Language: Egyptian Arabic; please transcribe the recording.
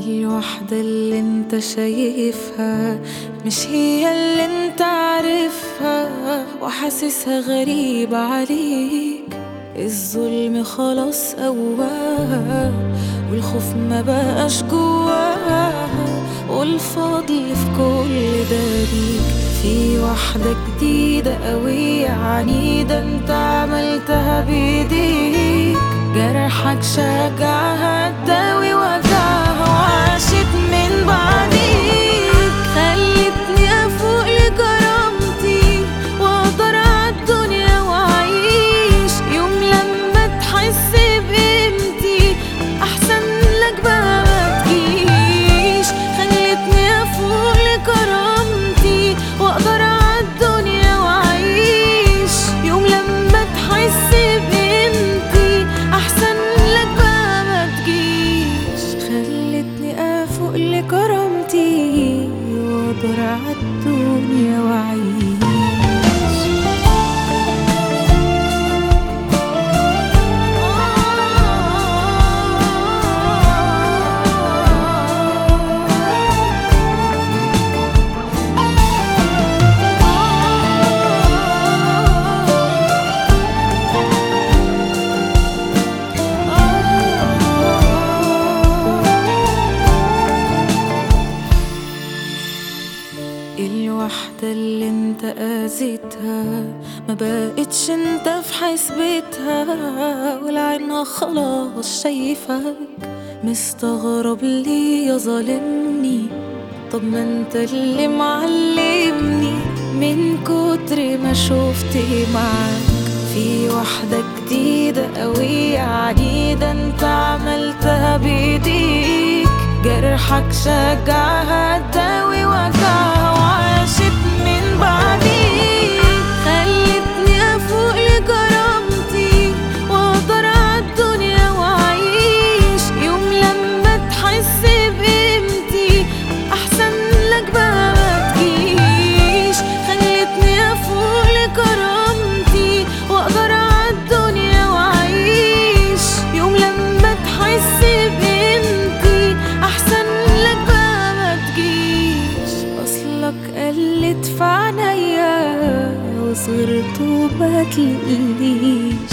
الوحدة اللي انت شايفها مش هي اللي انت عارفها وحاسسها غريبة عليك الظلم خلاص قواها والخوف ما بقاش جواها والفضل في كل ده ليك في واحدة جديدة قوية عنيدة انت عملتها بايديك جرحك شجعها تداوي وجعها وعاشت من بعديك خلتني افوق لكرامتي واقدر عالدنيا واعيش يوم لما تحس بقيمتي احسن لك بقى ما تجيش خلتني افوق لكرامتي واقدر عالدنيا واعيش يوم لما تحس بقيمتي احسن لك بقى ما تجيش خلتني افوق لكرامتي واقدر عالدنيا واعيش الوحدة اللي انت اذيتها ما بقتش انت في حسبتها والعينها خلاص شايفك مستغرب ليه يا ظالمني طب ما انت اللي معلمني من كتر ما شفت معاك في واحدة جديدة قوية عنيدة انت عملتها بايديك جرحك شجعها تداوي وجعها وعاشت من بعديك خلتني افوق لكرامتي واقدر عالدنيا واعيش يوم لما تحس بقيمتي احسن لك بقى ما تجيش خلتني افوق لكرامتي واقدر عالدنيا واعيش يوم لما تحس بقيمتي احسن لك بقى ما تجيش اصلك قلت في عينيا وصغرت وما تلاقيش